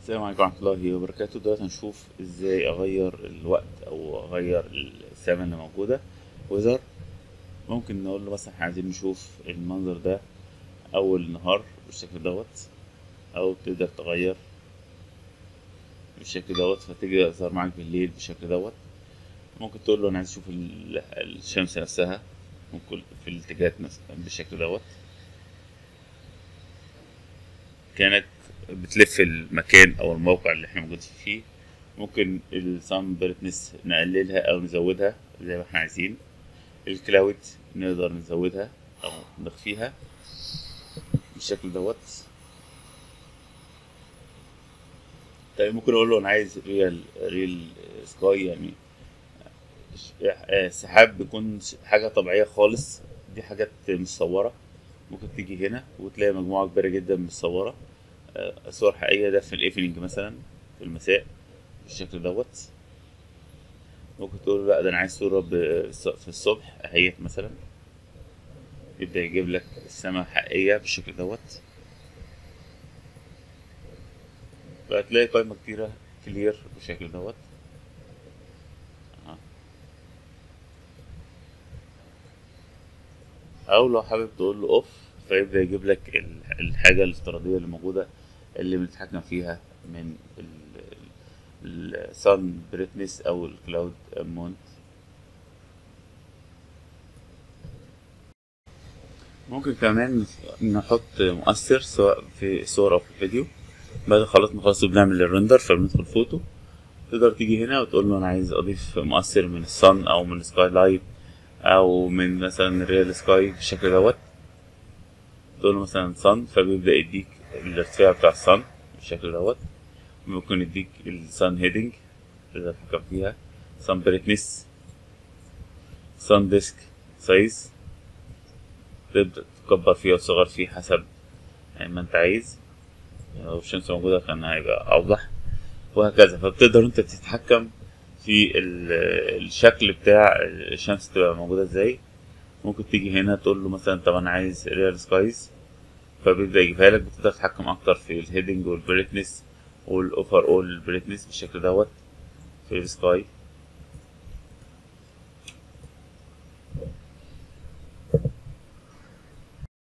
السلام عليكم ورحمة الله وبركاته دلوقتي هنشوف ازاي اغير الوقت او اغير السما اللي موجودة ويزر ممكن نقول له مثلا احنا عايزين نشوف المنظر ده اول النهار بالشكل دوت او تقدر تغير بالشكل دوت فتيجي يظهر معاك بالليل بالشكل دوت ممكن تقول له انا عايز اشوف ال- الشمس نفسها ممكن في الاتجاهات نفسها بالشكل دوت كانت بتلف المكان او الموقع اللي احنا موجودين فيه ممكن السان بريتنس نقللها او نزودها زي ما احنا عايزين الكلاود نقدر نزودها او نخفيها بالشكل دوت طيب ممكن اقول له انا عايز ريال ريل سكاي يعني السحاب بيكون حاجة طبيعية خالص دي حاجات متصورة ممكن تيجي هنا وتلاقي مجموعة كبيرة جدا متصورة آه، صور حقيقية ده في الايفنينج مثلا في المساء بالشكل دوت ممكن تقول لا ده انا عايز صورة ب- في الصبح اهيت مثلا يبدأ يجيب لك السماء حقيقية بالشكل دوت فهتلاقي قائمة كتيرة كلير بالشكل دوت أها. او لو حابب تقول له اوف فيبدأ يجيب لك ال- الحاجة الافتراضية اللي موجودة اللي بنتحكم فيها من السان بريتنس او الكلاود مونت ممكن كمان نحط مؤثر سواء في الصورة او في الفيديو بعد خلاص ما خلاص بنعمل الرندر فبندخل فوتو تقدر تيجي هنا وتقول له انا عايز اضيف مؤثر من الصن او من سكاي لايت او من مثلا ريال سكاي بالشكل دوت تقول له مثلا صن فبيبدأ يديك الارتفاع بتاع الصن بالشكل دوت ممكن يديك الصن هيدنج تقدر تحكم فيها صن بريتنس صن ديسك سايز تبدأ تكبر فيه وتصغر فيه حسب يعني ما انت عايز لو الشمس موجودة كان هيبقى أوضح وهكذا فبتقدر انت تتحكم في ال- الشكل بتاع الشمس تبقى موجودة ازاي ممكن تيجي هنا تقول له مثلا طب انا عايز ريال سكايز فبيبدأ يجيبها لك بتقدر تتحكم اكتر في الهيدنج والبريتنس والاوفر اول بريتنس بالشكل دوت في السكاي